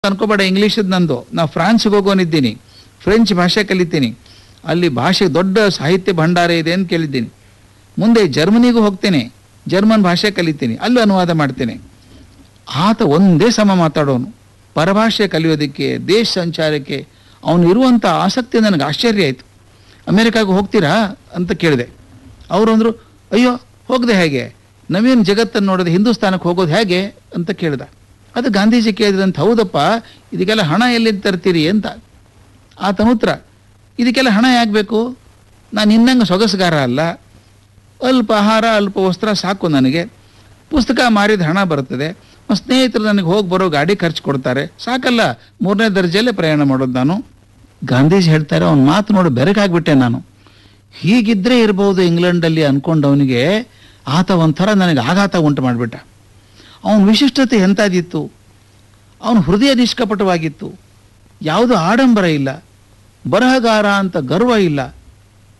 ಅನ್ಕೋಬೇಡ ಇಂಗ್ಲೀಷದ್ ನಂದು ನಾ ಫ್ರಾನ್ಸ್ಗೆ ಹೋಗೋನಿದ್ದೀನಿ ಫ್ರೆಂಚ್ ಭಾಷೆ ಕಲಿತೀನಿ ಅಲ್ಲಿ ಭಾಷೆ ದೊಡ್ಡ ಸಾಹಿತ್ಯ ಭಂಡಾರ ಇದೆ ಅಂತ ಕೇಳಿದ್ದೀನಿ ಮುಂದೆ ಜರ್ಮನಿಗೂ ಹೋಗ್ತೇನೆ ಜರ್ಮನ್ ಭಾಷೆ ಕಲಿತೀನಿ ಅಲ್ಲೂ ಅನುವಾದ ಮಾಡ್ತೇನೆ ಆತ ಒಂದೇ ಸಮ ಮಾತಾಡೋನು ಪರಭಾಷೆ ಕಲಿಯೋದಕ್ಕೆ ದೇಶ ಸಂಚಾರಕ್ಕೆ ಅವನು ಇರುವಂಥ ಆಸಕ್ತಿ ನನಗೆ ಆಶ್ಚರ್ಯ ಆಯಿತು ಅಮೇರಿಕಾಗೆ ಹೋಗ್ತೀರಾ ಅಂತ ಕೇಳಿದೆ ಅವರು ಅಂದರು ಅಯ್ಯೋ ಹೋಗದೆ ಹೇಗೆ ನವೀನ ಜಗತ್ತನ್ನು ನೋಡೋದು ಹಿಂದೂಸ್ತಾನಕ್ಕೆ ಹೋಗೋದು ಹೇಗೆ ಅಂತ ಕೇಳಿದ ಅದು ಗಾಂಧೀಜಿ ಕೇಳಿದ್ರಂತ ಹೌದಪ್ಪ ಇದಕ್ಕೆಲ್ಲ ಹಣ ಎಲ್ಲಿಂದ ತರ್ತೀರಿ ಅಂತ ಆತನ ಉತ್ತರ ಇದಕ್ಕೆಲ್ಲ ಹಣ ಯಾಕೆ ಬೇಕು ನಾನು ಇನ್ನಂಗೆ ಸೊಗಸುಗಾರ ಅಲ್ಲ ಅಲ್ಪ ಆಹಾರ ಅಲ್ಪ ವಸ್ತ್ರ ಸಾಕು ನನಗೆ ಪುಸ್ತಕ ಮಾರಿದ ಹಣ ಬರ್ತದೆ ಮತ್ತು ಸ್ನೇಹಿತರು ನನಗೆ ಹೋಗಿ ಬರೋ ಗಾಡಿ ಖರ್ಚು ಕೊಡ್ತಾರೆ ಸಾಕಲ್ಲ ಮೂರನೇ ದರ್ಜೆಯಲ್ಲೇ ಪ್ರಯಾಣ ಮಾಡೋದು ನಾನು ಗಾಂಧೀಜಿ ಹೇಳ್ತಾರೆ ಅವ್ನ ಮಾತು ನೋಡಿ ಬೆರಗಾಗ್ಬಿಟ್ಟೆ ನಾನು ಹೀಗಿದ್ರೆ ಇರ್ಬೋದು ಇಂಗ್ಲೆಂಡಲ್ಲಿ ಅನ್ಕೊಂಡವನಿಗೆ ಆತ ಒಂಥರ ನನಗೆ ಆಘಾತ ಉಂಟು ಮಾಡಿಬಿಟ್ಟ ಅವನ ವಿಶಿಷ್ಟತೆ ಎಂಥದಿತ್ತು ಅವನ ಹೃದಯ ನಿಷ್ಕಪಟವಾಗಿತ್ತು ಯಾವುದೂ ಆಡಂಬರ ಇಲ್ಲ ಬರಹಗಾರ ಅಂತ ಗರ್ವ ಇಲ್ಲ